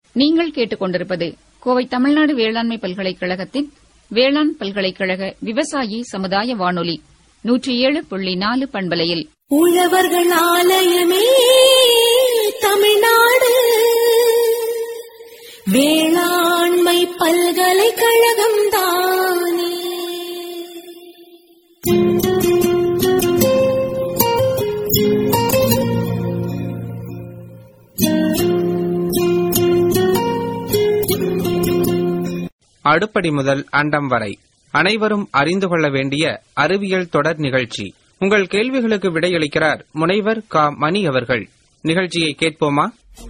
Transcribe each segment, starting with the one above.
நீங்கள் கேட்டுக்கொண்டிருப்பது கோவை தமிழ்நாடு வேளாண்மை பல்கலைக்கழகத்தின் வேளாண் பல்கலைக்கழக விவசாயி சமுதாய வானொலி நூற்றி ஏழு புள்ளி நாலு பண்பலையில் உழவர்கள் ஆலயமே தமிழ்நாடு வேளாண்மை பல்கலைக்கழகம் தானே அடுப்படி முதல் அண்டம் வரை அனைவரும் அறிந்து கொள்ள வேண்டிய அறிவியல் தொடர் நிகழ்ச்சி உங்கள் கேள்விகளுக்கு விடையளிக்கிறார் முனைவர் க மணி அவர்கள் நிகழ்ச்சியை கேட்போமா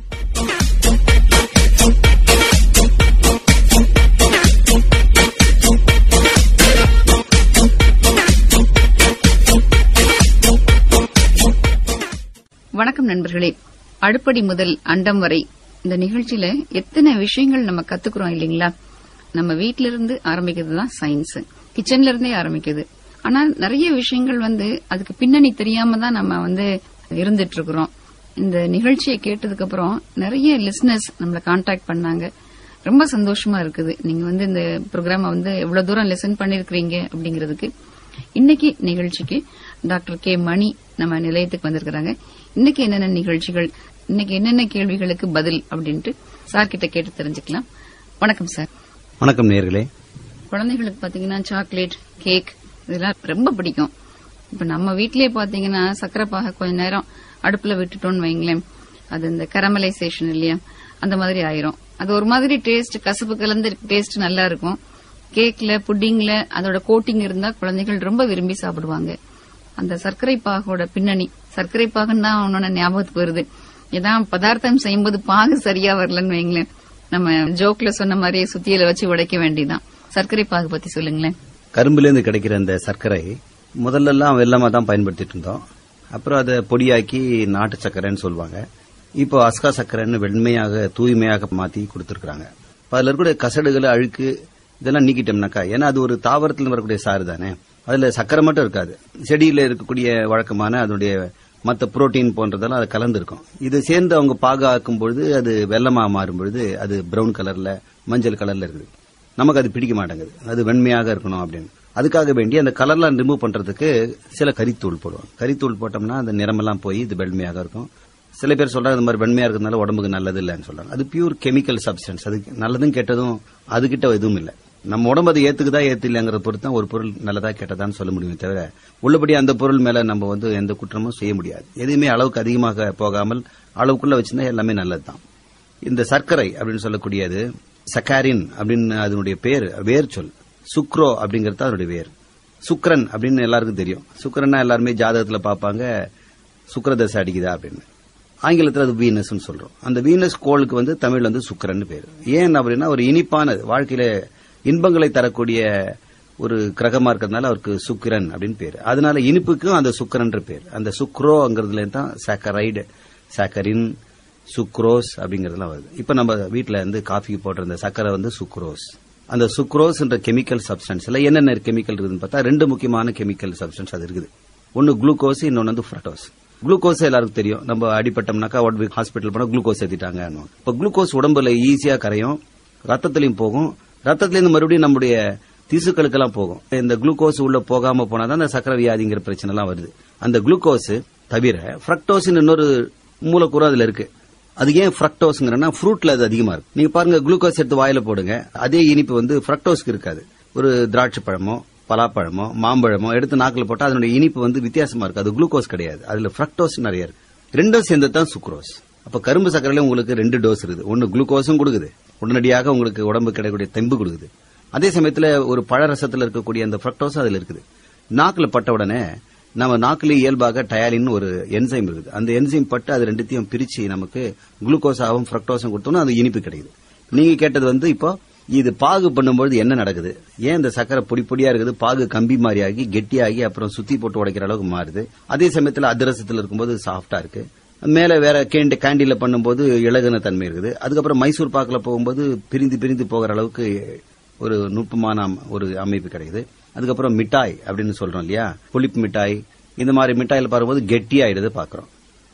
வணக்கம் நண்பர்களே அடுப்படி முதல் அண்டம் வரை இந்த நிகழ்ச்சியில எத்தனை விஷயங்கள் நம்ம கத்துக்கிறோம் இல்லைங்களா நம்ம வீட்ல இருந்து ஆரம்பிக்கிறது தான் சயின்ஸ் கிச்சன்ல இருந்தே ஆரம்பிக்குது ஆனா நிறைய விஷயங்கள் வந்து அதுக்கு பின்னணி தெரியாம தான் நம்ம வந்து இருந்துட்டு இருக்கிறோம் இந்த நிகழ்ச்சியை கேட்டதுக்கு அப்புறம் நிறைய லிஸ்னஸ் நம்மள கான்டாக்ட் பண்ணாங்க ரொம்ப சந்தோஷமா இருக்குது நீங்க வந்து இந்த ப்ரோக்ராம வந்து எவ்வளவு தூரம் லெசன் பண்ணிருக்கீங்க அப்படிங்கிறதுக்கு இன்னைக்கு நிகழ்ச்சிக்கு டாக்டர் கே மணி நம்ம நிலையத்துக்கு வந்திருக்கிறாங்க இன்னைக்கு என்னென்ன நிகழ்ச்சிகள் இன்னைக்கு என்னென்ன கேள்விகளுக்கு பதில் அப்படின்ட்டு சார் கிட்ட கேட்டு தெரிஞ்சுக்கலாம் வணக்கம் சார் வணக்கம் நேர்களே குழந்தைகளுக்கு பாத்தீங்கன்னா சாக்லேட் கேக் இதெல்லாம் ரொம்ப பிடிக்கும் இப்ப நம்ம வீட்லயே பாத்தீங்கன்னா சக்கரை பாக கொஞ்ச நேரம் அடுப்புல விட்டுட்டோம்னு வைங்களேன் அது இந்த கரமலைசேஷன் இல்லையா அந்த மாதிரி ஆயிரும் அது ஒரு மாதிரி டேஸ்ட் கசப்பு கலந்த டேஸ்ட் நல்லா இருக்கும் கேக்ல புட்டிங்ல அதோட கோட்டிங் இருந்தா குழந்தைகள் ரொம்ப விரும்பி சாப்பிடுவாங்க அந்த சர்க்கரை பாகோட பின்னணி சர்க்கரை பாகுன்னு தான் அவனோட ஞாபகத்துக்கு வருது ஏதான் பதார்த்தம் செய்யும்போது பாகு சரியா வரலன்னு வைங்களேன் நம்ம ஜோக்ல சொன்ன மாதிரியே சுத்தியில வச்சு உடைக்க வேண்டியதான் சர்க்கரை பாகு பத்தி சொல்லுங்களேன் கரும்புலேருந்து கிடைக்கிற அந்த சர்க்கரை முதல்ல எல்லாம் வெள்ளமா தான் பயன்படுத்திட்டு இருந்தோம் அப்புறம் அதை பொடியாக்கி நாட்டு சர்க்கரைன்னு சொல்லுவாங்க இப்போ அஸ்கா சர்க்கரைன்னு வெண்மையாக தூய்மையாக மாத்தி கொடுத்துருக்காங்க அதுல இருக்கக்கூடிய கசடுகள் அழுக்கு இதெல்லாம் நீக்கிட்டோம்னாக்கா ஏன்னா அது ஒரு தாவரத்துல வரக்கூடிய சாறு தானே அதுல சர்க்கரை மட்டும் இருக்காது செடியில இருக்கக்கூடிய வழக்கமான அதனுடைய மற்ற புரோட்டீன் போன்றதெல்லாம் அது கலந்துருக்கும் இது சேர்ந்து அவங்க பாகு ஆக்கும் பொழுது அது வெள்ளமா மாறும் பொழுது அது பிரவுன் கலர்ல மஞ்சள் கலர்ல இருக்குது நமக்கு அது பிடிக்க மாட்டேங்குது அது வெண்மையாக இருக்கணும் அப்படின்னு அதுக்காக வேண்டி அந்த கலர்லாம் ரிமூவ் பண்றதுக்கு சில கரித்தூள் போடுவோம் கரித்தூள் போட்டோம்னா அந்த நிறமெல்லாம் போய் இது வெண்மையாக இருக்கும் சில பேர் சொல்றாங்க இந்த மாதிரி வெண்மையா இருக்கிறதுனால உடம்புக்கு நல்லது இல்லைன்னு சொல்றாங்க அது பியூர் கெமிக்கல் சப்ஸ்டன்ஸ் அது நல்லதும் கெட்டதும் அதுகிட்ட எதுவும் இல்லை நம்ம உடம்பு அதை ஏத்துக்குதா ஏத்து இல்லைங்கிறத பொறுத்து தான் ஒரு பொருள் நல்லதா கெட்டதான்னு சொல்ல முடியுமே தவிர உள்ளபடி அந்த பொருள் மேல நம்ம வந்து எந்த குற்றமும் செய்ய முடியாது எதுவுமே அளவுக்கு அதிகமாக போகாமல் அளவுக்குள்ள வச்சிருந்தா எல்லாமே நல்லதுதான் இந்த சர்க்கரை அப்படின்னு சொல்லக்கூடியது சக்காரின் அப்படின்னு அதனுடைய பேர் வேர் சொல் சுக்ரோ அப்படிங்கிறது அதனுடைய வேர் சுக்ரன் அப்படின்னு எல்லாருக்கும் தெரியும் சுக்ரன்னா எல்லாருமே ஜாதகத்துல பார்ப்பாங்க சுக்கரதசை அடிக்குதா அப்படின்னு ஆங்கிலத்தில் அது வீனஸ் சொல்றோம் அந்த வீனஸ் கோளுக்கு வந்து தமிழ்ல வந்து சுக்கரன் பேர் ஏன் அப்படின்னா ஒரு இனிப்பான வாழ்க்கையில இன்பங்களை தரக்கூடிய ஒரு கிரகமா இருக்கிறதுனால அவருக்கு சுக்கிரன் அப்படின்னு பேர் அதனால இனிப்புக்கும் அந்த சுக்கரன்ற பேர் அந்த சுக்ரோங்கிறதுல தான் சாக்கரைடு சாக்கரின் சுக்ரோஸ் அப்படிங்கறதுலாம் வருது இப்ப நம்ம வீட்ல வந்து காஃபிக்கு போடுற அந்த சக்கரை வந்து சுக்ரோஸ் அந்த சுக்ரோஸ் என்ற கெமிக்கல் சப்ஸ்டன்ஸ்ல என்னென்ன கெமிக்கல் இருக்குதுன்னு பார்த்தா ரெண்டு முக்கியமான கெமிக்கல் சப்ஸ்டன்ஸ் அது இருக்குது ஒன்னு குளுக்கோஸ் இன்னொன்னு வந்து ஃப்ரட்டோஸ் குளுக்கோஸ் எல்லாருக்கும் தெரியும் நம்ம அடிபட்டோம்னாக்கா உடம்பு ஹாஸ்பிட்டல் போனா குளுக்கோஸ் ஏத்திட்டாங்க இப்ப குளுக்கோஸ் உடம்புல ஈஸியா கரையும் ரத்தத்திலையும் போகும் ரத்தத்திலிருந்து மறுபடியும் நம்முடைய திசுக்களுக்கெல்லாம் போகும் இந்த குளுக்கோஸ் உள்ள போகாம போனாதான் அந்த சக்கரை வியாதிங்கிற பிரச்சனை எல்லாம் வருது அந்த குளுக்கோஸ் தவிர ஃப்ரக்டோஸ்னு இன்னொரு மூலக்கூறு அதுல இருக்கு அது ஏன் ஃப்ரக்டோஸ்ங்கிறனா ஃப்ரூட்ல அது அதிகமா இருக்கு நீங்க பாருங்க குளுக்கோஸ் எடுத்து வாயில போடுங்க அதே இனிப்பு வந்து ஃப்ரக்டோஸ்க்கு இருக்காது ஒரு திராட்சை பழமோ பலாப்பழமோ மாம்பழமோ எடுத்து நாக்கில் போட்டா அதனுடைய இனிப்பு வந்து வித்தியாசமா இருக்கு அது குளுக்கோஸ் கிடையாது அதுல ஃப்ரக்டோஸ் நிறைய இருக்கு ரெண்டும் சேர்ந்து தான் சுக்ரோஸ் அப்ப கரும்பு சக்கரையில உங்களுக்கு ரெண்டு டோஸ் இருக்குது ஒன்னு குளுக்கோஸும் கொடுக்குது உடனடியாக உங்களுக்கு உடம்பு கிடைக்கக்கூடிய தெம்பு கொடுக்குது அதே சமயத்துல ஒரு பழ ரசத்துல இருக்கக்கூடிய அந்த ஃப்ரக்டோஸ் அதுல இருக்குது நாக்குல பட்ட உடனே நம்ம நாக்குல இயல்பாக டயாலின் ஒரு என்சைம் இருக்குது அந்த என்சைம் பட்டு அது ரெண்டுத்தையும் பிரிச்சு நமக்கு குளுக்கோஸாவும் ஃப்ரக்டோஸும் கொடுத்தோம்னா அது இனிப்பு கிடைக்குது நீங்க கேட்டது வந்து இப்போ இது பாகு பண்ணும்போது என்ன நடக்குது ஏன் இந்த சக்கரை பொடி பொடியா இருக்குது பாகு கம்பி மாதிரி ஆகி கெட்டியாகி அப்புறம் சுத்தி போட்டு உடைக்கிற அளவுக்கு மாறுது அதே சமயத்துல அதிரசத்துல இருக்கும்போது சாஃப்டா இருக்கு மேல வேற கேண்டி கேண்டில பண்ணும்போது இலகுன தன்மை இருக்குது அதுக்கப்புறம் மைசூர் பாக்குல போகும்போது பிரிந்து பிரிந்து போகிற அளவுக்கு ஒரு நுட்பமான அம்- ஒரு அமைப்பு கிடைக்குது அதுக்கப்புறம் மிட்டாய் அப்படின்னு சொல்றோம் இல்லையா புளிப்பு மிட்டாய் இந்த மாதிரி மிட்டாயில பார்க்கும்போது கெட்டியாயிடுது பாக்குறோம்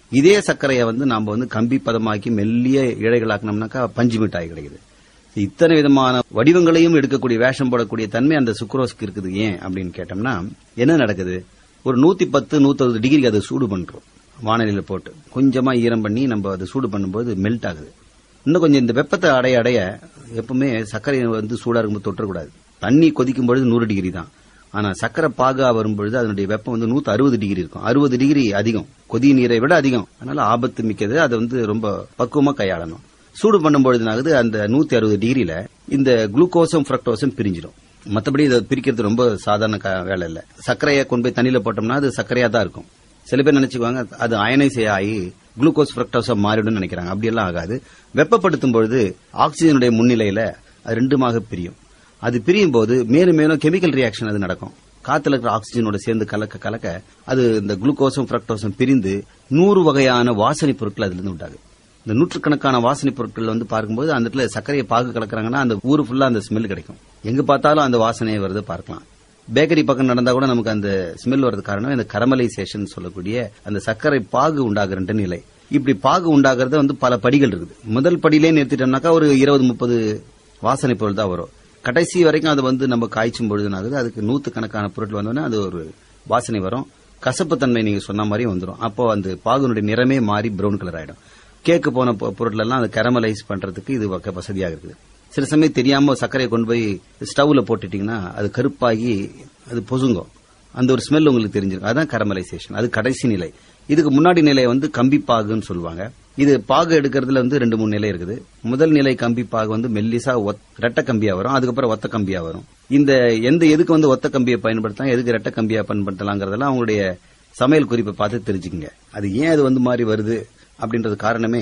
இதே சர்க்கரையை வந்து நாம வந்து கம்பி பதமாக்கி மெல்லிய இழைகளாக்கணும்னாக்கா பஞ்சு மிட்டாய் கிடைக்குது இத்தனை விதமான வடிவங்களையும் எடுக்கக்கூடிய வேஷம் போடக்கூடிய தன்மை அந்த சுக்ரோஸ்க்கு இருக்குது ஏன் அப்படின்னு கேட்டோம்னா என்ன நடக்குது ஒரு நூத்தி பத்து நூத்தறுபது டிகிரிக்கு அதை சூடு பண்றோம் வானலியில போட்டு கொஞ்சமா ஈரம் பண்ணி நம்ம அதை சூடு பண்ணும்போது மெல்ட் ஆகுது இன்னும் கொஞ்சம் இந்த வெப்பத்தை அடைய அடைய எப்பவுமே சர்க்கரை வந்து சூடா இருக்கும்போது தொற்றக்கூடாது தண்ணி கொதிக்கும் பொழுது நூறு டிகிரி தான் ஆனா சர்க்கரை பாகா வரும்பொழுது அதனுடைய வெப்பம் வந்து நூத்தி அறுபது டிகிரி இருக்கும் அறுபது டிகிரி அதிகம் கொதி நீரை விட அதிகம் அதனால ஆபத்து மிக்கது அதை வந்து ரொம்ப பக்குவமா கையாளணும் சூடு பண்ணும்பொழுது ஆகுது அந்த நூத்தி அறுபது டிகிரியில இந்த குளுக்கோஸும் ஃப்ரக்டோஸும் பிரிஞ்சிடும் மத்தபடி இதை பிரிக்கிறது ரொம்ப சாதாரண க- வேலை இல்ல சர்க்கரையை கொண்டு போய் தண்ணியில போட்டோம்னா அது சர்க்கரையா தான் இருக்கும் சில பேர் நினைச்சுக்குவாங்க அது அயனைஸ் ஆகி குளுக்கோஸ் ஃப்ரக்டோஸா மாறிடும்னு நினைக்கிறாங்க அப்படியெல்லாம் ஆகாது வெப்பப்படுத்தும் பொழுது ஆக்சிஜனுடைய முன்னிலையில அது ரெண்டுமாக பிரியும் அது பிரியும் போது மேலும் மேலும் கெமிக்கல் ரியாக்ஷன் அது நடக்கும் காத்துல இருக்கிற ஆக்சிஜனோட சேர்ந்து கலக்க கலக்க அது இந்த குளுக்கோஸும் ஃப்ரக்டோஸும் பிரிந்து நூறு வகையான வாசனை பொருட்கள் அதுல இருந்து உண்டாகுது இந்த நூற்றுக்கணக்கான வாசனை பொருட்கள் வந்து பார்க்கும்போது அந்த இடத்துல சர்க்கரையை பாகு கலக்குறாங்கன்னா அந்த ஊரு ஃபுல்லா அந்த ஸ்மெல் கிடைக்கும் எங்க பார்த்தாலும் அந்த வாசனை வருது பார்க்கலாம் பேக்கரி பக்கம் நடந்தா கூட நமக்கு அந்த ஸ்மெல் வரது காரணம் இந்த கரமலைசேஷன் சொல்லக்கூடிய அந்த சர்க்கரை பாகு உண்டாகுற நிலை இப்படி பாகு உண்டாகிறது வந்து பல படிகள் இருக்குது முதல் படியிலே நிறுத்திட்டோம்னாக்கா ஒரு இருபது முப்பது வாசனை பொருள் தான் வரும் கடைசி வரைக்கும் அது வந்து நம்ம காய்ச்சும் பொழுதுனாகுது அதுக்கு நூத்துக்கணக்கான பொருட்கள் வந்தோடனே அது ஒரு வாசனை வரும் கசப்புத்தன்மை நீங்க சொன்ன மாதிரி வந்துடும் அப்போ அந்த பாகுனுடைய நிறமே மாறி பிரவுன் கலர் ஆயிடும் கேக்கு போன பொ- பொருட்கள் எல்லாம் அது கரமலைஸ் பண்றதுக்கு இது வக்க- வசதியாக இருக்குது சில சமயம் தெரியாம சர்க்கரையை கொண்டு போய் ஸ்டவ்ல போட்டுட்டீங்கன்னா அது கருப்பாகி அது பொசுங்கும் அந்த ஒரு ஸ்மெல் உங்களுக்கு தெரிஞ்சிருக்கும் அதான் கரமலைசேஷன் அது கடைசி நிலை இதுக்கு முன்னாடி நிலையை வந்து கம்பி பாகுன்னு சொல்லுவாங்க இது பாகு எடுக்கிறதுல வந்து ரெண்டு மூணு நிலை இருக்குது முதல் நிலை கம்பி பாகு வந்து மெல்லிசா ஒத்- ரெட்டை கம்பியா வரும் அதுக்கப்புறம் ஒத்த கம்பியா வரும் இந்த எந்த எதுக்கு வந்து ஒத்த கம்பியை பயன்படுத்தலாம் எதுக்கு ரெட்டை கம்பியா பயன்படுத்தலாங்கிறதெல்லாம் அவங்களுடைய சமையல் குறிப்பை பார்த்து தெரிஞ்சுக்கங்க அது ஏன் அது வந்து மாறி வருது அப்படின்றது காரணமே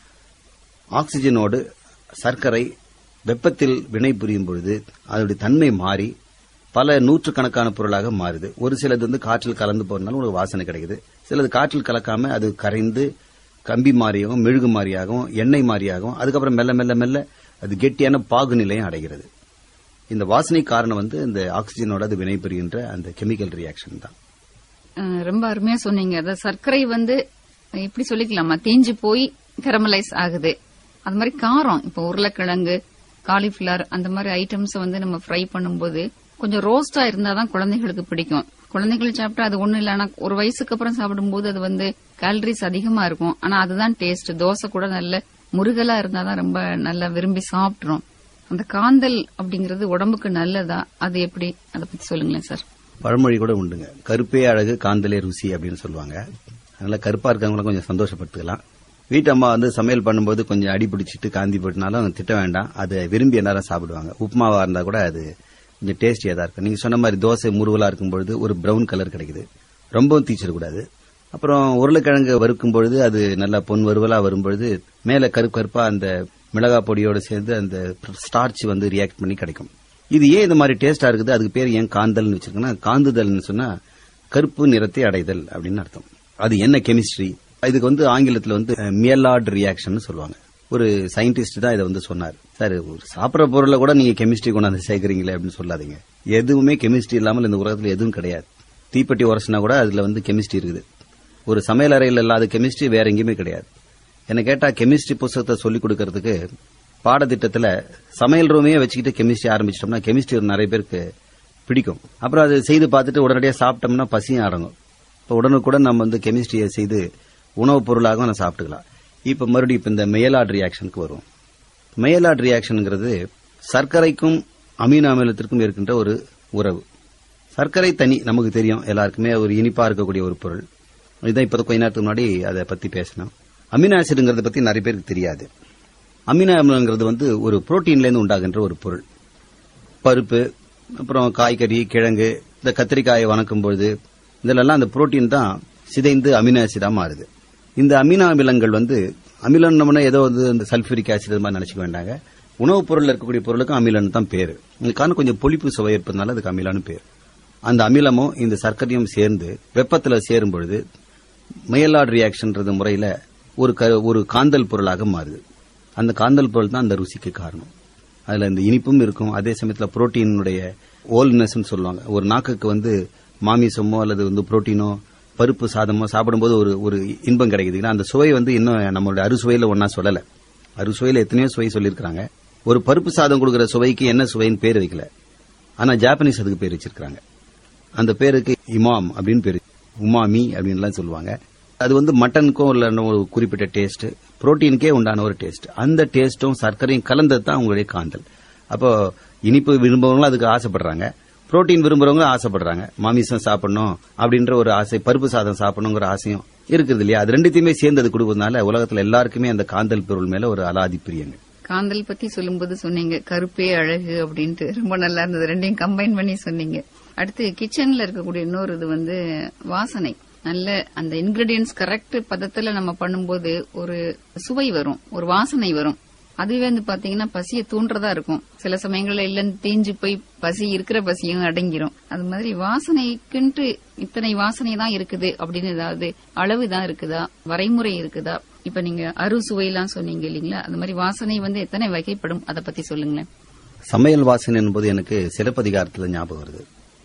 ஆக்சிஜனோடு சர்க்கரை வெப்பத்தில் வினை புரியும் பொழுது அதனுடைய தன்மை மாறி பல நூற்றுக்கணக்கான பொருளாக மாறுது ஒரு சிலது வந்து காற்றில் கலந்து போறதுனால ஒரு வாசனை கிடைக்குது சிலது காற்றில் கலக்காம அது கரைந்து கம்பி மாறியாகவும் மெழுகு மாறியாகவும் எண்ணெய் மாறியாகவும் அதுக்கப்புறம் மெல்ல மெல்ல மெல்ல அது கெட்டியான பாகு நிலையம் அடைகிறது இந்த வாசனை காரணம் வந்து இந்த ஆக்சிஜனோட அது வினைபுரிகின்ற அந்த கெமிக்கல் ரியாக்ஷன் தான் அஹ், ரொம்ப அருமையா சொன்னீங்க அதாவது சர்க்கரை வந்து எப்படி சொல்லிக்கலாமா தேஞ்சு போய் கரமலைஸ் ஆகுது அது மாதிரி காரம் இப்போ உருளைக்கிழங்கு காலிஃபிளவர் அந்த மாதிரி ஐட்டம்ஸ் வந்து நம்ம ஃப்ரை பண்ணும்போது கொஞ்சம் ரோஸ்டா இருந்தாதான் குழந்தைகளுக்கு பிடிக்கும் குழந்தைகள் சாப்பிட்டா அது ஒண்ணும் இல்ல ஆனா ஒரு வயசுக்கு அப்புறம் சாப்பிடும்போது அது வந்து கேலரிஸ் அதிகமா இருக்கும் ஆனா அதுதான் டேஸ்ட் தோசை கூட நல்ல முருகலா இருந்தாதான் ரொம்ப நல்லா விரும்பி சாப்பிட்டுரும் அந்த காந்தல் அப்படிங்கறது உடம்புக்கு நல்லதா அது எப்படி அதை பத்தி சொல்லுங்களேன் சார் பழமொழி கூட உண்டுங்க கருப்பே அழகு காந்தலே ருசி அப்படின்னு சொல்லுவாங்க அதனால கருப்பா இருக்கவங்கள கொஞ்சம் சந்தோஷப்படுத்திக்கலாம் வீட்டு அம்மா வந்து சமையல் பண்ணும்போது கொஞ்சம் அடி பிடிச்சிட்டு காந்தி போட்டுனாலும் திட்ட வேண்டாம் அதை விரும்பி எல்லாரும் சாப்பிடுவாங்க உப்புமாவா இருந்தா கூட அது கொஞ்சம் டேஸ்டியா தான் இருக்கும் நீங்க சொன்ன மாதிரி தோசை முருவலா இருக்கும் பொழுது ஒரு பிரவுன் கலர் கிடைக்குது ரொம்பவும் தீச்சிடக்கூடாது அப்புறம் உருளைக்கிழங்கு வறுக்கும் பொழுது அது நல்லா பொன் வறுவலா வரும்பொழுது மேல கருப்பு கருப்பா அந்த மிளகாய் பொடியோட சேர்ந்து அந்த ஸ்டார்ச் வந்து ரியாக்ட் பண்ணி கிடைக்கும் இது ஏன் இந்த மாதிரி டேஸ்டா இருக்குது அதுக்கு பேர் ஏன் காந்தல்னு வச்சிருக்கோன்னா காந்துதல்னு சொன்னா கருப்பு நிறத்தை அடைதல் அப்படின்னு அர்த்தம் அது என்ன கெமிஸ்ட்ரி இதுக்கு வந்து ஆங்கிலத்துல வந்து மியலாட் ரியாக்ஷன் சொல்லுவாங்க ஒரு சயின்டிஸ்ட் தான் இதை வந்து சொன்னார் சார் ஒரு சாப்பிட்ற பொருளை கூட நீங்க கெமிஸ்ட்ரி கொண்டாந்து சேர்க்கறீங்களே அப்படின்னு சொல்லாதீங்க எதுவுமே கெமிஸ்ட்ரி இல்லாமல் இந்த உலகத்துல எதுவும் கிடையாது தீப்பெட்டி உரசினா கூட அதுல வந்து கெமிஸ்ட்ரி இருக்குது ஒரு சமையல் அறையில் இல்லாத கெமிஸ்ட்ரி வேற எங்கேயுமே கிடையாது என்ன கேட்டா கெமிஸ்ட்ரி புத்தகத்தை சொல்லிக் கொடுக்கறதுக்கு பாடத்திட்டத்துல சமையல் ரூமையே வச்சுக்கிட்டு கெமிஸ்ட்ரி ஆரம்பிச்சிட்டோம்னா கெமிஸ்ட்ரி நிறைய பேருக்கு பிடிக்கும் அப்புறம் அது செய்து பார்த்துட்டு உடனடியாக சாப்பிட்டோம்னா பசியும் அடங்கும் இப்போ உடனுக்குடன் நம்ம வந்து கெமிஸ்ட்ரியை செய்து உணவுப் பொருளாகவும் நம்ம சாப்பிட்டுக்கலாம் இப்போ மறுபடியும் இப்போ இந்த மெயலாட் ரியாக்ஷனுக்கு வரும் மெயலாட் ரியாக்ஷனுங்கிறது சர்க்கரைக்கும் அமீனோ அமிலத்திற்கும் இருக்கின்ற ஒரு உறவு சர்க்கரை தனி நமக்கு தெரியும் எல்லாருக்குமே ஒரு இனிப்பா இருக்கக்கூடிய ஒரு பொருள் இதான் இப்ப கொஞ்ச நேரத்துக்கு முன்னாடி அதை பத்தி பேசணும் அமினோ ஆசிடுங்கிறத பத்தி நிறைய பேருக்கு தெரியாது அமினோ அமிலங்கிறது வந்து ஒரு புரோட்டீன்ல இருந்து உண்டாகின்ற ஒரு பொருள் பருப்பு அப்புறம் காய்கறி கிழங்கு இந்த கத்திரிக்காயை வணக்கும் பொழுது இதிலெல்லாம் அந்த புரோட்டீன் தான் சிதைந்து அமினோ ஆசிடா மாறுது இந்த அமினோ அமிலங்கள் வந்து அமிலம்னு ஏதோ வந்து இந்த சல்பூரிக் ஆசிட் மாதிரி நினைச்சுக்க வேண்டாங்க உணவுப் பொருள்ல இருக்கக்கூடிய பொருளுக்கு அமிலன் தான் பேரு இதுக்கான கொஞ்சம் புளிப்பு சுவை இருப்பதனால அதுக்கு அமிலான்னு பேர் அந்த அமிலமும் இந்த சர்க்கரையும் சேர்ந்து வெப்பத்துல சேரும் பொழுது மெயலாட் ரியாக்ஷன்றது முறையில ஒரு க- ஒரு காந்தல் பொருளாக மாறுது அந்த காந்தல் பொருள் தான் அந்த ருசிக்கு காரணம் அதுல இந்த இனிப்பும் இருக்கும் அதே சமயத்துல புரோட்டீனுடைய ஓல்னஸ் சொல்லுவாங்க ஒரு நாக்குக்கு வந்து மாமிசமோ அல்லது வந்து புரோட்டீனோ பருப்பு சாதமோ சாப்பிடும்போது ஒரு ஒரு இன்பம் கிடைக்குதுன்னா அந்த சுவை வந்து இன்னும் நம்மளுடைய அறுசுவையில ஒன்னா சொல்லல அறுசுவையில எத்தனையோ சுவை சொல்லியிருக்காங்க ஒரு பருப்பு சாதம் கொடுக்கிற சுவைக்கு என்ன சுவைன்னு பேர் வைக்கல ஆனா ஜாப்பனீஸ் அதுக்கு பேர் வச்சிருக்காங்க அந்த பேருக்கு இமாம் அப்படின்னு பேரு உமாமி அப்படின்லாம் சொல்லுவாங்க அது வந்து மட்டனுக்கும் உள்ள ஒரு குறிப்பிட்ட டேஸ்ட் புரோட்டீனுக்கே உண்டான ஒரு டேஸ்ட் அந்த டேஸ்ட்டும் சர்க்கரையும் கலந்தது தான் உங்களுடைய காந்தல் அப்போ இனிப்பு விரும்புறவங்களும் அதுக்கு ஆசைப்படுறாங்க புரோட்டீன் விரும்புறவங்களும் ஆசைப்படுறாங்க மாமிசம் சாப்பிடணும் அப்படின்ற ஒரு ஆசை பருப்பு சாதம் சாப்பிடணுங்கிற ஆசையும் இருக்குது இல்லையா அது ரெண்டுத்தையுமே சேர்ந்து அது கொடுக்கறதுனால உலகத்துல எல்லாருக்குமே அந்த காந்தல் பொருள் மேல ஒரு அலாதி பிரியங்க காந்தல் பத்தி சொல்லும்போது சொன்னீங்க கருப்பே அழகு அப்படின்ட்டு ரொம்ப நல்லா இருந்தது ரெண்டையும் கம்பைன் பண்ணி சொன்னீங்க அடுத்து கிச்சன்ல இருக்கக்கூடிய இன்னொரு இது வந்து வாசனை நல்ல அந்த இன்கிரீடியன்ஸ் கரெக்ட் பதத்துல நம்ம பண்ணும்போது ஒரு சுவை வரும் ஒரு வாசனை வரும் அதுவே வந்து பாத்தீங்கன்னா பசியை தூண்டுறதா இருக்கும் சில சமயங்கள்ல இல்லன்னு தேஞ்சு போய் பசி இருக்கிற பசியும் அடங்கிரும் அது மாதிரி வாசனைக்குன்ட்டு இத்தனை வாசனை தான் இருக்குது அப்படின்னு ஏதாவது அளவு தான் இருக்குதா வரைமுறை இருக்குதா இப்ப நீங்க அறுசுவையெல்லாம் சொன்னீங்க இல்லீங்களா அந்த மாதிரி வாசனை வந்து எத்தனை வகைப்படும் அதை பத்தி சொல்லுங்களேன் சமையல் வாசனை என்பது எனக்கு சிலப்பதிகாரத்துல ஞாபகம் வருது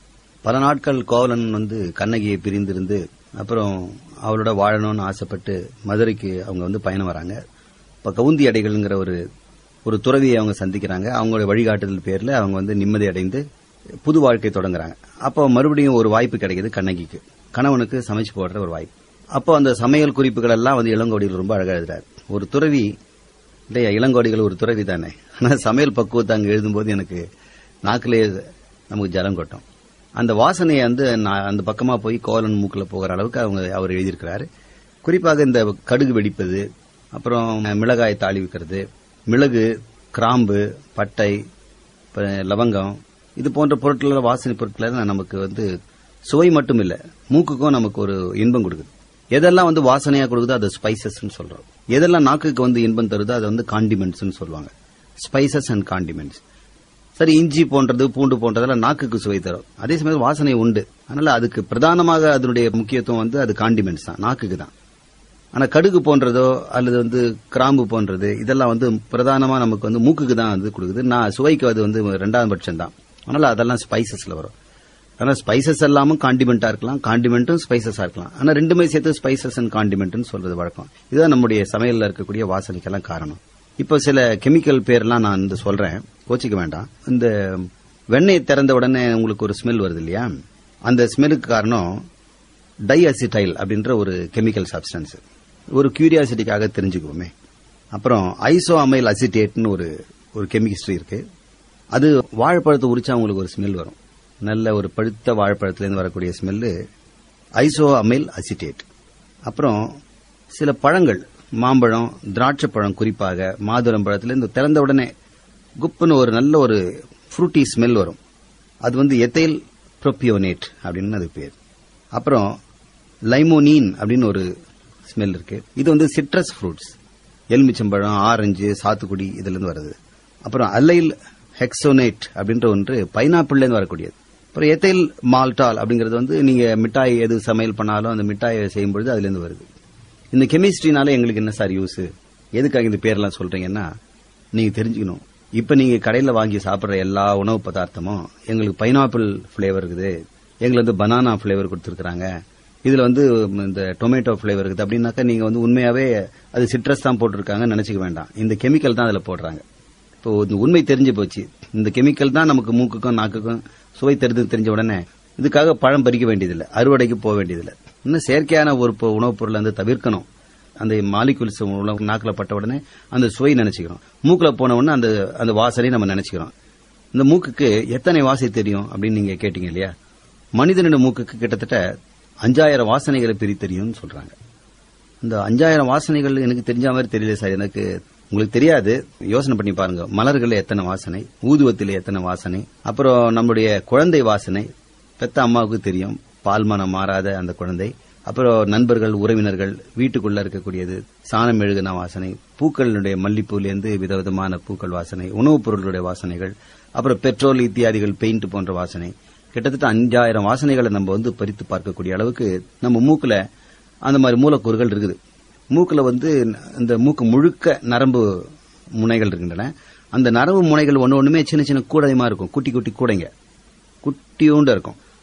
பல நாட்கள் கோவலன் வந்து கண்ணகியை பிரிந்திருந்து அப்புறம் அவளோட வாழணும்னு ஆசைப்பட்டு மதுரைக்கு அவங்க வந்து பயணம் வராங்க இப்ப கவுந்தி அடைகள்ங்கிற ஒரு ஒரு துறவியை அவங்க சந்திக்கிறாங்க அவங்களோட வழிகாட்டுதல் பேர்ல அவங்க வந்து நிம்மதி அடைந்து புது வாழ்க்கை தொடங்குறாங்க அப்போ மறுபடியும் ஒரு வாய்ப்பு கிடைக்குது கண்ணகிக்கு கணவனுக்கு சமைச்சு போடுற ஒரு வாய்ப்பு அப்போ அந்த சமையல் குறிப்புகள் எல்லாம் வந்து இளங்கோடியில் ரொம்ப அழகா எழுதுறாரு ஒரு துறவி இல்லையா இளங்கோடிகள் ஒரு துறவி தானே ஆனா சமையல் பக்குவத்தை அங்க எழுதும்போது எனக்கு நாக்கிலே நமக்கு ஜலம் கொட்டும் அந்த வாசனையை வந்து நான் அந்த பக்கமா போய் கோலன் மூக்குல போகிற அளவுக்கு அவங்க அவர் எழுதியிருக்கிறாரு குறிப்பாக இந்த கடுகு வெடிப்பது அப்புறம் மிளகாய் தாளி வைக்கிறது மிளகு கிராம்பு பட்டை இப்ப லவங்கம் இது போன்ற பொருட்கள வாசனை பொருட்கள் நமக்கு வந்து சுவை மட்டும் இல்ல மூக்குக்கும் நமக்கு ஒரு இன்பம் கொடுக்குது எதெல்லாம் வந்து வாசனையா கொடுக்குதோ அது ஸ்பைசஸ் சொல்றோம் எதெல்லாம் நாக்குக்கு வந்து இன்பம் தருதோ அது வந்து காண்டிமெண்ட்ஸ் சொல்லுவாங்க ஸ்பைசஸ் அண்ட் காண்டிமெண்ட்ஸ் சரி இஞ்சி போன்றது பூண்டு போன்றதெல்லாம் நாக்குக்கு சுவை தரும் அதே சமயம் வாசனை உண்டு அதனால அதுக்கு பிரதானமாக அதனுடைய முக்கியத்துவம் வந்து அது காண்டிமெண்ட்ஸ் தான் நாக்குக்கு தான் ஆனா கடுகு போன்றதோ அல்லது வந்து கிராம்பு போன்றது இதெல்லாம் வந்து பிரதானமா நமக்கு வந்து மூக்குக்கு தான் வந்து கொடுக்குது நான் சுவைக்கு அது வந்து ரெண்டாம் பட்சம் தான் அதனால அதெல்லாம் ஸ்பைசஸ்ல வரும் ஆனா ஸ்பைசஸ் எல்லாமும் காண்டிமெண்டா இருக்கலாம் காண்டிமெண்ட்டும் ஸ்பைசஸா இருக்கலாம் ஆனா ரெண்டுமே சேர்த்து ஸ்பைசஸ் அண்ட் காண்டிமெண்ட்னு சொல்றது வழக்கம் இதுதான் நம்முடைய சமையல்ல இருக்கக்கூடிய வாசனைக்கெல்லாம் காரணம் இப்போ சில கெமிக்கல் பேர்லாம் நான் வந்து சொல்றேன் கோச்சிக்க வேண்டாம் இந்த வெண்ணெய் திறந்த உடனே உங்களுக்கு ஒரு ஸ்மெல் வருது இல்லையா அந்த ஸ்மெல்லுக்கு காரணம் டைஅசிடைல் அப்படின்ற ஒரு கெமிக்கல் சப்ஸ்டன்ஸ் ஒரு கியூரியாசிட்டிக்காக தெரிஞ்சுக்குவோமே அப்புறம் ஐசோ அமைல் அசிட்டேட்னு ஒரு ஒரு கெமிஸ்ட்ரி இருக்கு அது வாழைப்பழத்தை உரிச்சா உங்களுக்கு ஒரு ஸ்மெல் வரும் நல்ல ஒரு பழுத்த வாழைப்பழத்திலிருந்து வரக்கூடிய ஸ்மெல்லு ஐசோ அமைல் அசிட்டேட் அப்புறம் சில பழங்கள் மாம்பழம் திராட்சை பழம் குறிப்பாக மாதுளம் பழத்திலிருந்து திறந்த உடனே குப்புன்னு ஒரு நல்ல ஒரு ஃப்ரூட்டி ஸ்மெல் வரும் அது வந்து எத்தைல் ப்ரோபியோனேட் அப்படின்னு அது பேர் அப்புறம் லைமோனீன் அப்படின்னு ஒரு ஸ்மெல் இருக்கு இது வந்து சிட்ரஸ் ஃப்ரூட்ஸ் எலுமிச்சம்பழம் ஆரஞ்சு சாத்துக்குடி இதுல இருந்து வருது அப்புறம் அல்லைல் ஹெக்ஸோனேட் அப்படின்ற ஒன்று பைனாப்பிள்ல இருந்து வரக்கூடியது அப்புறம் எத்தைல் மால்டால் அப்படிங்கிறது வந்து நீங்க மிட்டாய் எது சமையல் பண்ணாலும் அந்த மிட்டாயை செய்யும் பொழுது அதுல இருந்து வருது இந்த கெமிஸ்ட்ரினால எங்களுக்கு என்ன சார் யூஸ் எதுக்காக இந்த பேர்லாம் சொல்றீங்கன்னா நீங்க தெரிஞ்சுக்கணும் இப்ப நீங்க கடையில வாங்கி சாப்பிடுற எல்லா உணவு பதார்த்தமும் எங்களுக்கு பைனாப்பிள் ஃபிளேவர் இருக்குது எங்களுக்கு வந்து பனானா ஃபிளேவர் கொடுத்துருக்காங்க இதுல வந்து இந்த டொமேட்டோ ஃபிளேவர் இருக்குது அப்படின்னாக்கா நீங்க வந்து உண்மையாவே அது சிட்ரஸ் தான் போட்டிருக்காங்கன்னு நினைச்சுக்க வேண்டாம் இந்த கெமிக்கல் தான் அதுல போடுறாங்க இப்போ இந்த உண்மை தெரிஞ்சு போச்சு இந்த கெமிக்கல் தான் நமக்கு மூக்குக்கும் நாக்குக்கும் சுவை தெரிஞ்சு தெரிஞ்ச உடனே இதுக்காக பழம் பறிக்க வேண்டியதில்லை அறுவடைக்கு போக வேண்டியதில்லை இன்னும் செயற்கையான ஒரு பொ- உணவுப் பொருளை வந்து தவிர்க்கணும் அந்த மாலிகுல்ஸ் உணவு நாக்கில் பட்ட உடனே அந்த சுவை நினைச்சுக்கிறோம் மூக்கில் போன உடனே அந்த அந்த வாசனை நம்ம நினைச்சுக்கிறோம் இந்த மூக்குக்கு எத்தனை வாசை தெரியும் அப்படின்னு நீங்க கேட்டீங்க இல்லையா மனிதனோட மூக்குக்கு கிட்டத்தட்ட அஞ்சாயிரம் வாசனைகளை பிரி தெரியும்னு சொல்றாங்க இந்த அஞ்சாயிரம் வாசனைகள் எனக்கு தெரிஞ்ச மாதிரி தெரியல சார் எனக்கு உங்களுக்கு தெரியாது யோசனை பண்ணி பாருங்க மலர்கள் எத்தனை வாசனை ஊதுவத்தில் எத்தனை வாசனை அப்புறம் நம்முடைய குழந்தை வாசனை பெத்த அம்மாவுக்கு தெரியும் பால் மனம் மாறாத அந்த குழந்தை அப்புறம் நண்பர்கள் உறவினர்கள் வீட்டுக்குள்ள இருக்கக்கூடியது சாணம் எழுகின வாசனை பூக்களுடைய மல்லிப்பூலேருந்து விதவிதமான பூக்கள் வாசனை உணவுப் பொருட்களுடைய வாசனைகள் அப்புறம் பெட்ரோல் இத்தியாதிகள் பெயிண்ட் போன்ற வாசனை கிட்டத்தட்ட அஞ்சாயிரம் வாசனைகளை நம்ம வந்து பறித்து பார்க்கக்கூடிய அளவுக்கு நம்ம மூக்குல அந்த மாதிரி மூலக்கூறுகள் இருக்குது மூக்குல வந்து இந்த மூக்கு முழுக்க நரம்பு முனைகள் இருக்கின்றன அந்த நரம்பு முனைகள் ஒன்று ஒண்ணுமே சின்ன சின்ன கூடையமா இருக்கும் குட்டி குட்டி கூடைங்க குட்டியூண்டு இருக்கும்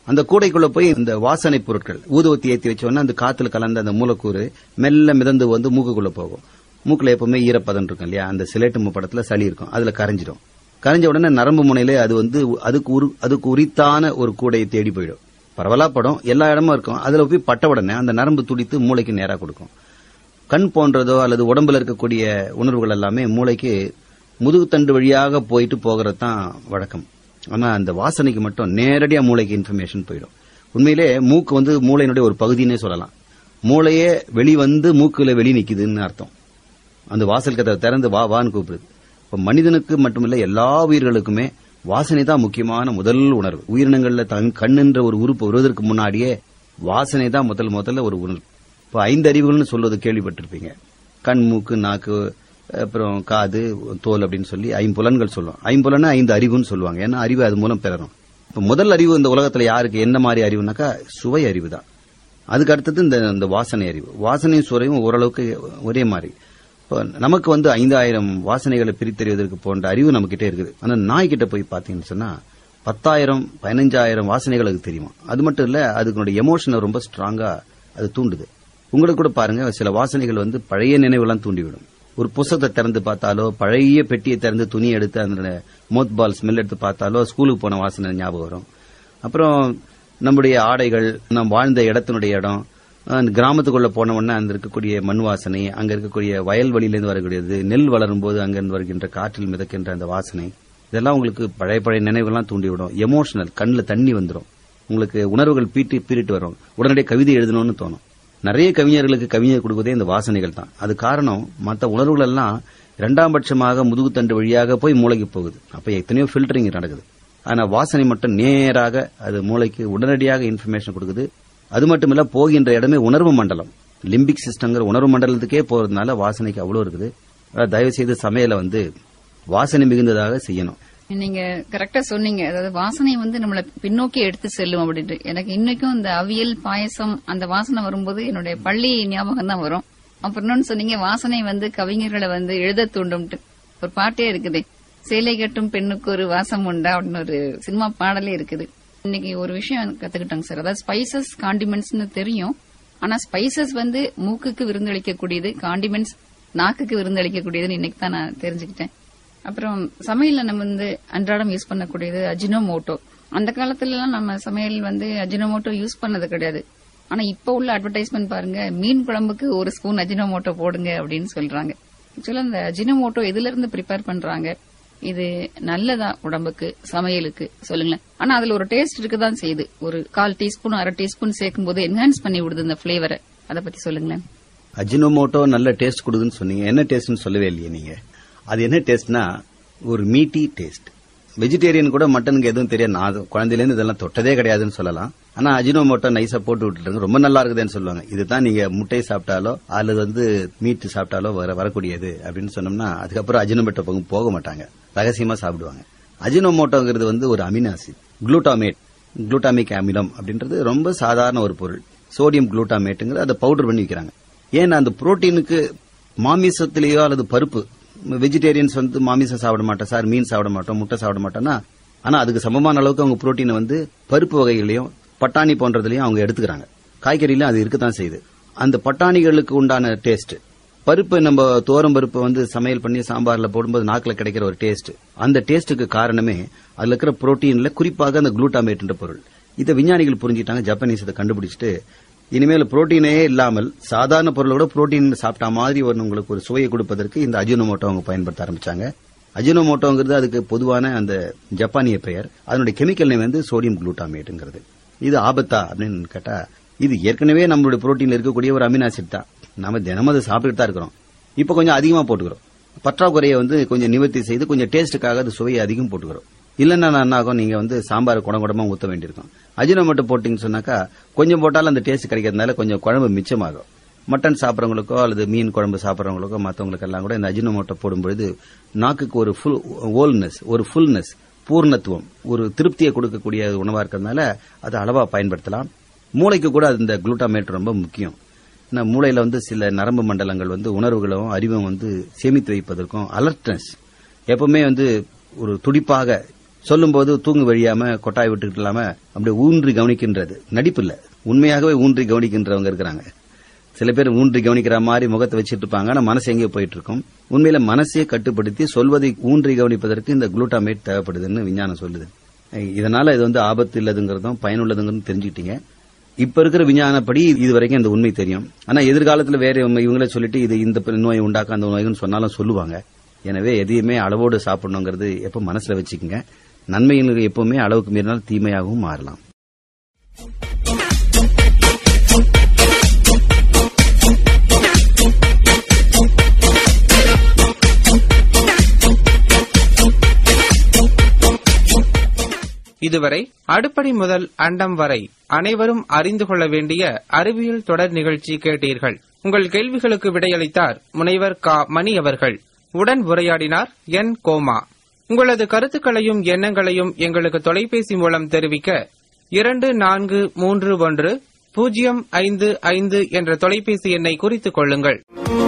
அந்த கூடைக்குள்ள போய் இந்த வாசனை பொருட்கள் ஊதுவத்தி ஏத்தி வச்சோன்னா அந்த காத்துல கலந்த அந்த மூலக்கூறு மெல்ல மிதந்து வந்து மூக்குக்குள்ள போகும் மூக்குல எப்பவுமே ஈரப்பதம் இருக்கும் இல்லையா அந்த சிலேட்டு படத்துல சளி இருக்கும் அதுல கரைஞ்சிடும் கரைஞ்ச உடனே நரம்பு முனையிலே அது வந்து அதுக்கு உரு- அதுக்கு உரித்தான ஒரு கூடையை தேடி போயிடும் பரவலா படம் எல்லா இடமும் இருக்கும் அதுல போய் பட்ட உடனே அந்த நரம்பு துடித்து மூளைக்கு நேரா கொடுக்கும் கண் போன்றதோ அல்லது உடம்புல இருக்கக்கூடிய உணர்வுகள் எல்லாமே மூளைக்கு முதுகுத்தண்டு வழியாக போயிட்டு போகிறது தான் வழக்கம் ஆனா அந்த வாசனைக்கு மட்டும் நேரடியா மூளைக்கு இன்ஃபர்மேஷன் போயிடும் உண்மையிலே மூக்கு வந்து மூளையினுடைய ஒரு பகுதினே சொல்லலாம் மூளையே வெளி வந்து மூக்குல வெளி நிக்குதுன்னு அர்த்தம் அந்த வாசல் கதவை திறந்து வா வான்னு கூப்பிடுது இப்ப மனிதனுக்கு மட்டுமில்ல எல்லா உயிர்களுக்குமே வாசனை தான் முக்கியமான முதல் உணர்வு உயிரினங்கள்ல தன் கண்ணுன்ற ஒரு உறுப்பு வருவதற்கு முன்னாடியே வாசனை தான் முதல் முதல்ல ஒரு உணர்வு இப்ப ஐந்து அறிவுகள்னு சொல்வது கேள்விப்பட்டிருப்பீங்க கண் மூக்கு நாக்கு அப்புறம் காது தோல் அப்படின்னு சொல்லி ஐம்புலன்கள் சொல்லுவோம் ஐம்புலன்னா ஐந்து அறிவுன்னு சொல்லுவாங்க ஏன்னா அறிவு அது மூலம் பெறணும் இப்ப முதல் அறிவு இந்த உலகத்துல யாருக்கு என்ன மாதிரி அறிவுனாக்கா சுவை அறிவு தான் அதுக்கு அடுத்தது இந்த இந்த வாசனை அறிவு வாசனையும் சுவையும் ஓரளவுக்கு ஒரே மாதிரி இப்போ நமக்கு வந்து ஐந்தாயிரம் வாசனைகளை பிரித்தறிவதற்கு போன்ற அறிவு நம்ம கிட்டே இருக்குது ஆனா நாய் கிட்ட போய் பாத்தீங்கன்னு சொன்னா பத்தாயிரம் பதினஞ்சாயிரம் வாசனைகள் அதுக்கு தெரியுமா அது மட்டும் இல்ல அதுக்கு எமோஷனை ரொம்ப ஸ்ட்ராங்கா அது தூண்டுது உங்களுக்கு கூட பாருங்க சில வாசனைகள் வந்து பழைய நினைவுலாம் தூண்டிவிடும் ஒரு புஸ்தகத்தை திறந்து பார்த்தாலோ பழைய பெட்டியை திறந்து துணி எடுத்து அந்த மோத் பால் ஸ்மெல் எடுத்து பார்த்தாலோ ஸ்கூலுக்கு போன வாசனை ஞாபகம் வரும் அப்புறம் நம்முடைய ஆடைகள் நாம் வாழ்ந்த இடத்தினுடைய இடம் அந்த கிராமத்துக்குள்ள போன உடனே அங்க இருக்கக்கூடிய மண் வாசனை அங்க இருக்கக்கூடிய வயல்வெளியிலிருந்து வரக்கூடியது நெல் வளரும் போது அங்கிருந்து வருகின்ற காற்றில் மிதக்கின்ற அந்த வாசனை இதெல்லாம் உங்களுக்கு பழைய பழைய நினைவுகள்லாம் தூண்டிவிடும் எமோஷனல் கண்ணில் தண்ணி வந்துடும் உங்களுக்கு உணர்வுகள் பீட்டி பீறிட்டு வரும் உடனடியே கவிதை எழுதணும்னு தோணும் நிறைய கவிஞர்களுக்கு கவிஞர் கொடுப்பதே இந்த வாசனைகள் தான் அது காரணம் மற்ற உணர்வுகள் எல்லாம் இரண்டாம் பட்சமாக முதுகுத்தண்டு வழியாக போய் மூளைக்கு போகுது அப்ப எத்தனையோ ஃபில்டரிங் நடக்குது ஆனா வாசனை மட்டும் நேராக அது மூளைக்கு உடனடியாக இன்ஃபர்மேஷன் கொடுக்குது அது மட்டும் இல்ல போகின்ற இடமே உணர்வு மண்டலம் லிம்பிக் சிஸ்டங்கிற உணர்வு மண்டலத்துக்கே போறதுனால வாசனைக்கு அவ்வளவு இருக்குது அதாவது தயவு செய்து சமையலை வந்து வாசனை மிகுந்ததாக செய்யணும் நீங்க கரெக்டா சொன்னீங்க அதாவது வாசனை வந்து நம்மள பின்னோக்கி எடுத்து செல்லும் அப்படின்ட்டு எனக்கு இன்னைக்கும் இந்த அவியல் பாயசம் அந்த வாசனை வரும்போது என்னுடைய பள்ளி ஞாபகம் தான் வரும் அப்புறம் இன்னொன்னு சொன்னீங்க வாசனை வந்து கவிஞர்களை வந்து எழுத தூண்டும்ட்டு ஒரு பாட்டே இருக்குது சேலை கட்டும் பெண்ணுக்கு ஒரு வாசம் உண்டா அப்படின்னு ஒரு சினிமா பாடலே இருக்குது இன்னைக்கு ஒரு விஷயம் கத்துக்கிட்டாங்க சார் அதாவது ஸ்பைசஸ் காண்டிமெண்ட்ஸ்னு தெரியும் ஆனா ஸ்பைசஸ் வந்து மூக்குக்கு விருந்தளிக்கக்கூடியது காண்டிமெண்ட்ஸ் நாக்குக்கு விருந்தளிக்கக்கூடியதுன்னு இன்னைக்கு தான் நான் தெரிஞ்சுக்கிட்டேன் அப்புறம் சமையல்ல நம்ம வந்து அன்றாடம் யூஸ் பண்ணக்கூடியது அஜினோமோட்டோ அந்த காலத்துல எல்லாம் நம்ம சமையல் வந்து அஜினோமோட்டோ யூஸ் பண்ணது கிடையாது ஆனா இப்ப உள்ள அட்வர்டைஸ்மெண்ட் பாருங்க மீன் குழம்புக்கு ஒரு ஸ்பூன் அஜினோமோட்டோ போடுங்க அப்படின்னு சொல்றாங்க ஆக்சுவலா இந்த அஜினோமோட்டோ எதுல இருந்து ப்ரிப்பேர் பண்றாங்க இது நல்லதா உடம்புக்கு சமையலுக்கு சொல்லுங்களேன் ஆனா அதுல ஒரு டேஸ்ட் இருக்குதான் செய்யுது ஒரு கால் டீஸ்பூன் அரை டீஸ்பூன் சேர்க்கும் போது என்ஹான்ஸ் பண்ணி விடுது இந்த பிளேவரை அதை பத்தி சொல்லுங்களேன் அஜினோமோட்டோ நல்ல டேஸ்ட் கொடுக்குதுன்னு சொன்னீங்க என்ன டேஸ்ட்னு சொல்லவே இல்லையே நீங்க அது என்ன டேஸ்ட்னா ஒரு மீட்டி டேஸ்ட் வெஜிடேரியன் கூட மட்டனுக்கு எதுவும் தெரியாது நான் அது குழந்தையிலேருந்து இதெல்லாம் தொட்டதே கிடையாதுன்னு சொல்லலாம் ஆனா அஜினோமோட்டோ நைஸா போட்டு விட்டுருங்க ரொம்ப நல்லா இருக்குதுன்னு சொல்லுவாங்க இதுதான் நீங்க முட்டை சாப்பிட்டாலோ அல்லது வந்து மீட் சாப்பிட்டாலோ வர வரக்கூடியது அப்படின்னு சொன்னோம்னா அதுக்கப்புறம் அஜினோமோட்டோ பக்கம் போக மாட்டாங்க ரகசியமா சாப்பிடுவாங்க அஜினோமோட்டோங்கிறது வந்து ஒரு அமினாசிட் குளூட்டாமேட் குளூட்டாமிக் அமிலம் அப்படின்றது ரொம்ப சாதாரண ஒரு பொருள் சோடியம் குளூட்டாமேட்டுங்கிறது அதை பவுடர் பண்ணி வைக்கிறாங்க ஏன்னா அந்த புரோட்டீனுக்கு மாமிசத்திலேயோ அல்லது பருப்பு வெஜிடேரியன்ஸ் வந்து மாமிசம் சாப்பிட மாட்டோம் சார் மீன் சாப்பிட மாட்டோம் முட்டை சாப்பிட மாட்டோம்னா ஆனா அதுக்கு சமமான அளவுக்கு அவங்க புரோட்டீனை வந்து பருப்பு வகைகளையும் பட்டாணி போன்றதுலயும் அவங்க எடுத்துக்கிறாங்க காய்கறியிலும் அது இருக்கத்தான் செய்யுது அந்த பட்டாணிகளுக்கு உண்டான டேஸ்ட் பருப்பு நம்ம தோரம் பருப்பு வந்து சமையல் பண்ணி சாம்பார்ல போடும்போது நாக்குல கிடைக்கிற ஒரு டேஸ்ட் அந்த டேஸ்ட்டுக்கு காரணமே அதுல இருக்கிற புரோட்டீன்ல குறிப்பாக அந்த குளூட்டாமேட்ன்ற பொருள் இதை விஞ்ஞானிகள் புரிஞ்சுட்டாங்க ஜப்பானீஸ் இதை கண்டுபிடிச்சிட்டு இனிமேல் புரோட்டீனே இல்லாமல் சாதாரண பொருளோட புரோட்டீன் சாப்பிட்ட மாதிரி ஒரு உங்களுக்கு ஒரு சுவையை கொடுப்பதற்கு இந்த அஜினோமோட்டோ அவங்க பயன்படுத்த ஆரம்பிச்சாங்க அஜினோமோட்டோங்கிறது அதுக்கு பொதுவான அந்த ஜப்பானிய பெயர் அதனுடைய கெமிக்கல் நேம் வந்து சோடியம் குளூட்டாமேட்டுங்கிறது இது ஆபத்தா அப்படின்னு கேட்டா இது ஏற்கனவே நம்மளுடைய புரோட்டீன்ல இருக்கக்கூடிய ஒரு அமினாசிட் தான் நாம தினமும் அதை சாப்பிட்டுட்டு தான் இருக்கிறோம் இப்ப கொஞ்சம் அதிகமா போட்டுக்கிறோம் பற்றாக்குறையை வந்து கொஞ்சம் நிவர்த்தி செய்து கொஞ்சம் டேஸ்ட்டுக்காக அது சுவையை அதிகம் போட்டுக்கிறோம் இல்லைன்னா என்ன ஆகும் நீங்க வந்து சாம்பார் குடம் குடமா ஊத்த வேண்டியிருக்கும் அஜினோமோட்டோ போட்டீங்கன்னு சொன்னாக்கா கொஞ்சம் போட்டாலும் அந்த டேஸ்ட் கிடைக்கிறதுனால கொஞ்சம் குழம்பு மிச்சமாகும் மட்டன் சாப்பிட்றவங்களுக்கோ அல்லது மீன் குழம்பு சாப்பிட்றவங்களுக்கோ மற்றவங்களுக்கு எல்லாம் கூட இந்த அஜினோமோட்டோ போடும்பொழுது நாக்குக்கு ஒரு ஃபுல் ஓல்னஸ் ஒரு ஃபுல்னஸ் பூர்ணத்துவம் ஒரு திருப்தியை கொடுக்கக்கூடிய உணவா இருக்கிறதுனால அதை அளவா பயன்படுத்தலாம் மூளைக்கு கூட அந்த குளூட்டாமேட் ரொம்ப முக்கியம் ஏன்னா மூளையில வந்து சில நரம்பு மண்டலங்கள் வந்து உணர்வுகளும் அறிவும் வந்து சேமித்து வைப்பதற்கும் அலர்ட்னஸ் எப்பவுமே வந்து ஒரு துடிப்பாக சொல்லும்போது தூங்கு வழியாம கொட்டாய் விட்டுக்கிட்டு இல்லாம அப்படியே ஊன்றி கவனிக்கின்றது நடிப்பு இல்ல உண்மையாகவே ஊன்றி கவனிக்கின்றவங்க இருக்கிறாங்க சில பேர் ஊன்றி கவனிக்கிற மாதிரி முகத்தை வச்சிட்டு இருப்பாங்க ஆனா மனசு எங்கேயோ போயிட்டு இருக்கும் உண்மையில மனசையே கட்டுப்படுத்தி சொல்வதை ஊன்றி கவனிப்பதற்கு இந்த குளூட்டாமேட் தேவைப்படுதுன்னு விஞ்ஞானம் சொல்லுது இதனால இது வந்து ஆபத்து இல்லதுங்கிறதும் பயனுள்ளதுங்கிறதும் தெரிஞ்சுக்கிட்டீங்க இப்ப இருக்கிற விஞ்ஞானப்படி இது வரைக்கும் இந்த உண்மை தெரியும் ஆனா எதிர்காலத்துல வேற இவங்க- இவங்களே சொல்லிட்டு இது இந்த நோயை உண்டாக்க அந்த நோய்னு சொன்னாலும் சொல்லுவாங்க எனவே எதையுமே அளவோடு சாப்பிடணுங்கிறது எப்ப மனசுல வச்சுக்கோங்க நன்மைகள் எப்பவுமே அளவுக்கு மீறினால் தீமையாகவும் மாறலாம் இதுவரை அடுப்படி முதல் அண்டம் வரை அனைவரும் அறிந்து கொள்ள வேண்டிய அறிவியல் தொடர் நிகழ்ச்சி கேட்டீர்கள் உங்கள் கேள்விகளுக்கு விடையளித்தார் முனைவர் கா மணி அவர்கள் உடன் உரையாடினார் என் கோமா உங்களது கருத்துக்களையும் எண்ணங்களையும் எங்களுக்கு தொலைபேசி மூலம் தெரிவிக்க இரண்டு நான்கு மூன்று ஒன்று பூஜ்ஜியம் ஐந்து ஐந்து என்ற தொலைபேசி எண்ணை குறித்துக் கொள்ளுங்கள்